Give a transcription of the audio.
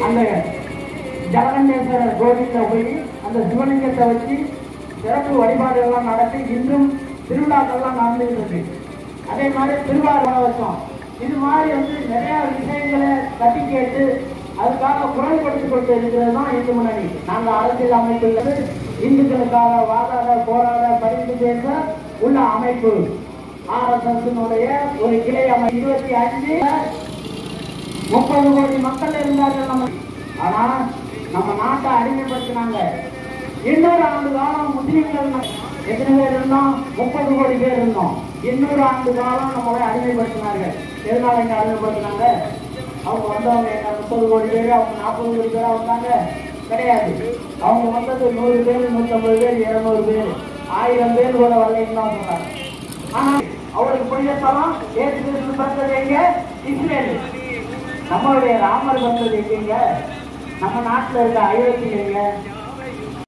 அந்த ஜலகண்டேஸ்வரர் கோவிலில் போய் அந்த சிவலிங்கத்தை வச்சு சிறப்பு வழிபாடுகள்லாம் நடத்தி இன்றும் திருவிழாக்கள்லாம் நடந்துகிட்டு இருக்கு அதே மாதிரி திருவாரூர் வருஷம் இது மாதிரி வந்து நிறைய விஷயங்களை தட்டி கேட்டு அதுக்காக குரல் கொடுத்து கொண்டு இருக்கிறது தான் இந்து முன்னணி நாங்கள் அரசியல் அமைப்பில் இந்துக்களுக்காக வாதாட போராட பரிந்து பேச உள்ள அமைப்பு ஆர்எஸ்எஸ்னுடைய ஒரு கிளை அமை இருபத்தி அஞ்சு முப்பது கோடி மக்கள் இருந்தார்கள் நம்ம ஆனா நம்ம நாட்டை அடிமைப்படுத்தினாங்க இன்னொரு ஆண்டு காலம் முஸ்லீம்கள் ந- எத்தனை பேர் இருந்தோம் முப்பது கோடி பேர் இருந்தோம் இன்னொரு ஆண்டு காலம் நம்மளை அடிமைப்படுத்தினார்கள் எதனால இங்க அடிமைப்படுத்தினாங்க அவங்க வந்தவங்க என்ன முப்பது கோடி பேர் அவங்க நாற்பது கோடி பேரா வந்தாங்க கிடையாது அவங்க வந்தது நூறு பேர் நூற்றம்பது பேர் இருநூறு பேர் ஆயிரம் பேர் கூட வரலைன்னு தான் சொன்னாங்க ஆனா அவருக்கு புனிதத்தலம் ஏசு கிறிஸ்து பிறந்தது எங்க இஸ்ரேல் நம்மளுடைய ராமர் வந்தது எங்கேங்க நம்ம நாட்டுல இருக்க அயோத்தி எங்க